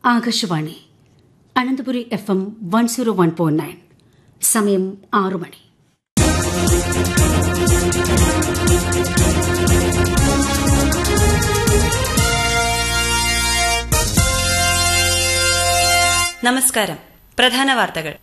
Akashvani Ananthapuri F M one zero one point nine സമയം ആറു മണി നമസ്കാരം പ്രധാന വാർത്തകൾ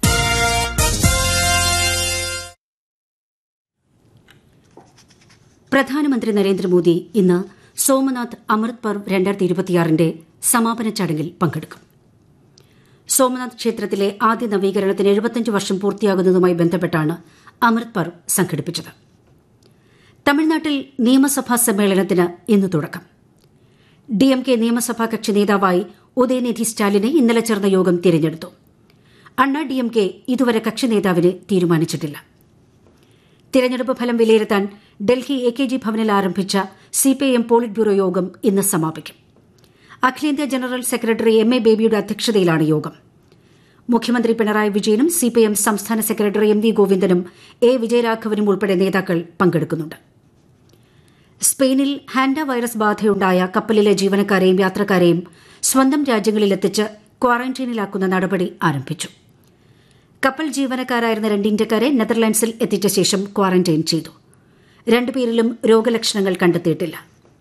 പ്രധാനമന്ത്രി നരേന്ദ്രമോദി ഇന്ന് സോമനാഥ് അമൃത് പർവ് രണ്ടായിരത്തി ഇരുപത്തിയാറിന്റെ സമാപന ചടങ്ങിൽ പങ്കെടുക്കും സോമനാഥ് ക്ഷേത്രത്തിലെ ആദ്യ നവീകരണത്തിന് എഴുപത്തിയഞ്ച് വർഷം പൂർത്തിയാകുന്നതുമായി ബന്ധപ്പെട്ടാണ് അമൃത് പർവ് സംഘടിപ്പിച്ചത് തമിഴ്നാട്ടിൽ നിയമസഭാ സമ്മേളനത്തിന് ഇന്ന് തുടക്കം ഡിഎംകെ നിയമസഭാ കക്ഷി നേതാവായി ഉദയനിധി സ്റ്റാലിനെ ഇന്നലെ ചേർന്ന യോഗം തിരഞ്ഞെടുത്തു അണ്ണാ ഡിഎംകെ ഇതുവരെ കക്ഷി നേതാവിനെ തീരുമാനിച്ചിട്ടില്ല തിരഞ്ഞെടുപ്പ് ഫലം വിലയിരുത്താൻ ഡൽഹി എ കെ ജി ഭവനിൽ ആരംഭിച്ച സിപിഐഎം പോളിറ്റ് ബ്യൂറോ യോഗം ഇന്ന് സമാപിക്കും അഖിലേന്ത്യാ ജനറൽ സെക്രട്ടറി എം എ ബേബിയുടെ അധ്യക്ഷതയിലാണ് യോഗം മുഖ്യമന്ത്രി പിണറായി വിജയനും സിപിഐഎം സംസ്ഥാന സെക്രട്ടറി എം വി ഗോവിന്ദനും എ വിജയരാഘവനും ഉൾപ്പെടെ നേതാക്കൾ പങ്കെടുക്കുന്നുണ്ട് സ്പെയിനിൽ ഹാൻഡ വൈറസ് ബാധയുണ്ടായ കപ്പലിലെ ജീവനക്കാരെയും യാത്രക്കാരെയും സ്വന്തം രാജ്യങ്ങളിലെത്തിച്ച് ക്വാറന്റൈനിലാക്കുന്ന നടപടി ആരംഭിച്ചു കപ്പൽ ജീവനക്കാരായിരുന്ന രണ്ട് ഇന്ത്യക്കാരെ നെതർലാൻഡ്സിൽ എത്തിച്ച ശേഷം ക്വാറന്റൈൻ ചെയ്തു രണ്ടുപേരിലും രോഗലക്ഷണങ്ങൾ കണ്ടെത്തിയിട്ടില്ല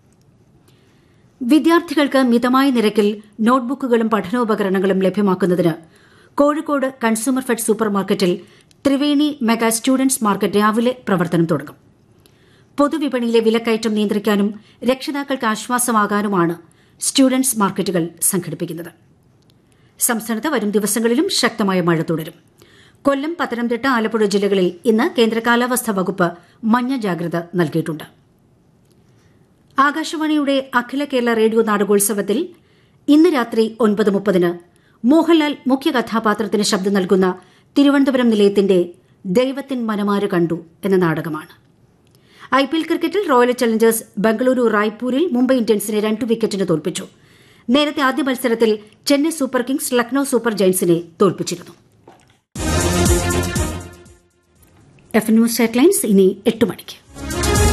വിദ്യാർത്ഥികൾക്ക് മിതമായ നിരക്കിൽ നോട്ട്ബുക്കുകളും പഠനോപകരണങ്ങളും ലഭ്യമാക്കുന്നതിന് കോഴിക്കോട് കൺസ്യൂമർ ഫെഡ് സൂപ്പർ മാർക്കറ്റിൽ ത്രിവേണി മെഗാ സ്റ്റുഡൻസ് മാർക്കറ്റ് രാവിലെ പ്രവർത്തനം തുടങ്ങും പൊതുവിപണിയിലെ വിലക്കയറ്റം നിയന്ത്രിക്കാനും രക്ഷിതാക്കൾക്ക് ആശ്വാസമാകാനുമാണ് സ്റ്റുഡൻസ് മാർക്കറ്റുകൾ സംഘടിപ്പിക്കുന്നത് സംസ്ഥാനത്ത് വരും ദിവസങ്ങളിലും ശക്തമായ മഴ തുടരും കൊല്ലം പത്തനംതിട്ട ആലപ്പുഴ ജില്ലകളിൽ ഇന്ന് കേന്ദ്ര കാലാവസ്ഥാ വകുപ്പ് മഞ്ഞ ജാഗ്രത നൽകിയിട്ടുണ്ട് ആകാശവാണിയുടെ അഖില കേരള റേഡിയോ നാടകോത്സവത്തിൽ ഇന്ന് രാത്രി ഒൻപത് മുപ്പതിന് മോഹൻലാൽ മുഖ്യ കഥാപാത്രത്തിന് ശബ്ദം നൽകുന്ന തിരുവനന്തപുരം നിലയത്തിന്റെ ദൈവത്തിൻ മനമാര് കണ്ടു എന്ന നാടകമാണ് ഐ പി എൽ ക്രിക്കറ്റിൽ റോയൽ ചലഞ്ചേഴ്സ് ബംഗളൂരു റായ്പൂരിൽ മുംബൈ ഇന്ത്യൻസിനെ രണ്ടു വിക്കറ്റിന് തോൽപ്പിച്ചു നേരത്തെ ആദ്യ മത്സരത്തിൽ Chennai Super Kings Lucknow Super ജയൻസിനെ തോൽപ്പിച്ചിരുന്നു എഫ് ന്യൂസ് ഹെഡ്ലൈൻസ് ഇനി എട്ട് മണിക്ക്